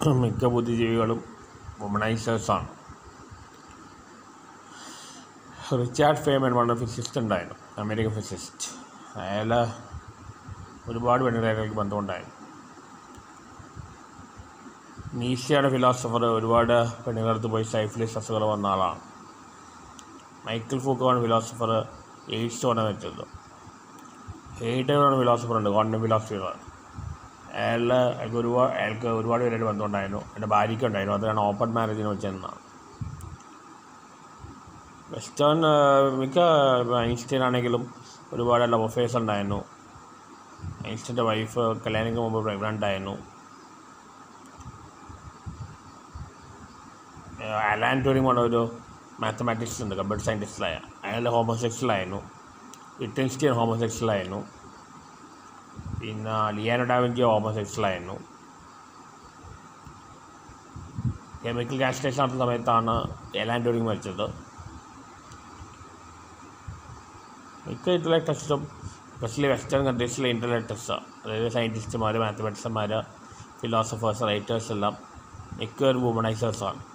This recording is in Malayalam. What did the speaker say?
മിക്ക ബുദ്ധിജീവികളും വുമണൈസേഴ്സാണ് റിച്ചാർഡ് ഫേമൻ പറഞ്ഞ ഫിസിസ്റ്റ് ഉണ്ടായിരുന്നു അമേരിക്കൻ ഫിസിസ്റ്റ് അയാൾ ഒരുപാട് പെണ്ണുകാരികൾക്ക് ബന്ധമുണ്ടായിരുന്നു നീഷയുടെ ഫിലോസഫർ ഒരുപാട് പെണ്ണുങ്ങളടുത്ത് പോയി സൈഫിലിസ് അസുഖങ്ങൾ വന്ന ആളാണ് മൈക്കിൾ ഫൂക്കോണ് ഫിലോസഫർ എയ്ഡ്സ് പറഞ്ഞ വെച്ചത് ഹെയ്ഡറാണ് ഫിലോസഫർ ഉണ്ട് ക്വാണ്ടം ഫിലോസഫികൾ അയാൾ അയാൾക്ക് ഒരുപാട് അയാൾക്ക് ഒരുപാട് പേരായിട്ട് ബന്ധമുണ്ടായിരുന്നു എൻ്റെ ഭാര്യയ്ക്ക് ഉണ്ടായിരുന്നു അതാണ് ഓപ്പൺ മാരേജിന് വെച്ചതെന്നാണ് വെസ്റ്റേൺ മിക്ക ഐൻസ്റ്റീൻ ആണെങ്കിലും ഒരുപാട് ലവ് അഫെയർസ് ഉണ്ടായിരുന്നു ഐൻസ്റ്റീൻ്റെ വൈഫ് കല്യാണത്തിന് മുമ്പ് പ്രഗ്നൻ്റ് ആയിരുന്നു അലാൻ ടൂറിംഗ് പറഞ്ഞ ഒരു മാത്തമാറ്റിക്സ് ഉണ്ട് കമ്പ്യൂട്ടർ സയൻറ്റിസ്റ്റിലായ അയാൾ ഹോമോസെക്ഷൽ ആയിരുന്നു വിറ്റൻസ്റ്റീൻ ഹോമോസെക്ഷൽ ആയിരുന്നു പിന്നെ ലിയാനോ ഡാവിഞ്ചി ഹോമോസെക്ഷൽ ആയിരുന്നു കെമിക്കൽ കാസ്ട്രേഷൻ നടത്തുന്ന സമയത്താണ് എലാൻ ടൂറിംഗ് മരിച്ചത് മിക്ക ഇൻ്റലക്ടസും എസ്പെഷ്യലി വെസ്റ്റേൺ കൺട്രീസിലെ ഇൻ്റലക്ടസ് അതായത് സയൻറ്റിസ്റ്റുമാർ മാത്തമാറ്റിക്സന്മാർ ഫിലോസഫേഴ്സ് റൈറ്റേഴ്സ് എല്ലാം മിക്കവരും വുമണൈസേഴ്സാണ്